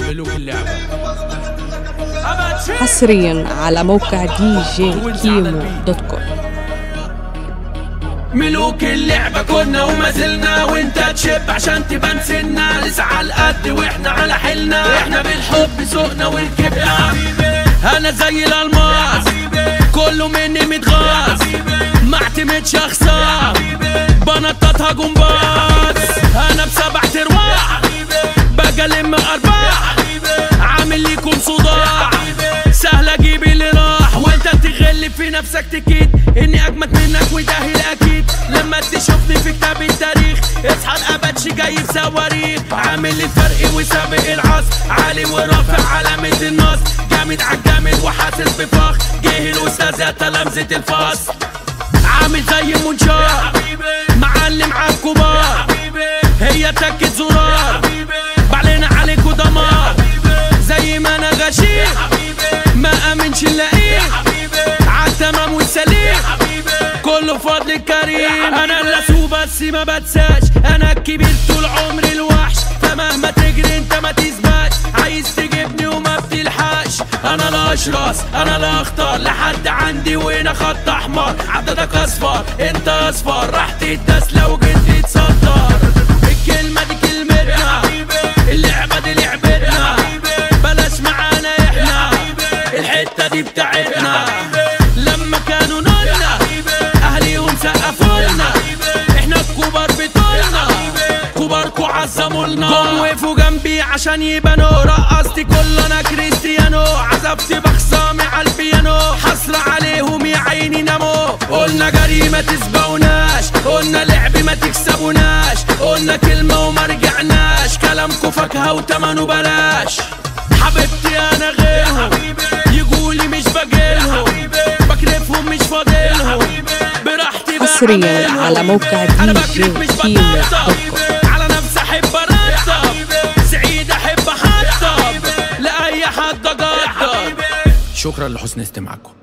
ملوك اللعبة حصريا على موقع دي جي كيمو دوت كوم ملوك اللعبة كنا وما زلنا وانت تشب عشان تبان سنة لسه على القد واحنا على حيلنا احنا بالحب سوقنا وركبنا انا زي الالماس كله مني متغاظ ما اعتمدش اخسر بنططها جمباز انا بسبع ترواح باجي الم ارباح عامل ليكم صداع سهل اجيب اللي راح وانت تغلب في نفسك تكيد اني اجمد منك وده الاكيد لما تشوفني في كتاب التاريخ اصحى الابدش جاي بصواريخ عامل الفرق وسابق العصر عالي ورافع علامة النصر جامد عالجامد وحاسس بفخر جه الاستاذ يا تلامذة الفصل عامل زي منشار معلم عالكبار هي تكة زرار بعلن عليكوا دمار زي ما انا غشيم ما امنش الاقيه عالتمام والسليم كله فضل الكريم انا اللي بس ما بتساش انا الكبير طول عمري الوحش فمهما تجري انت ما تسبقش عايز تجيبني وما بتلحقش انا لا اشرس انا لا اختار لحد عندي وهنا خط احمر عددك اصفر انت اصفر راح تداس لو جيت تتصدر الكلمه دي كلمتنا اللعبه دي لعبتنا بلاش معانا احنا الحته دي بتاعتنا لما كانوا نولنا اهليهم سقفولنا احنا الكبار بتولنا كباركوا عزموا لنا جم وقفوا جنبي عشان يبانوا رقصت كل انا كريستيانو عزفت بخصامي على البيانو حسرة عليهم يا عيني ناموا قلنا جري ما تسبقوناش قلنا لعب ما تكسبوناش قلنا كلمة وما رجعناش كلامكوا فاكهة وتمنه بلاش حبيبتي انا غيرهم يقولي مش بجيلهم بكرفهم مش فاضلهم براحتي حصرياً بعملهم. على موقع أنا دي بكرف جي مش كيمو بطبطب. دوت كوم. على نفسي احب ارتب سعيد احب احطب لاي حد اقدر شكرا لحسن استماعكم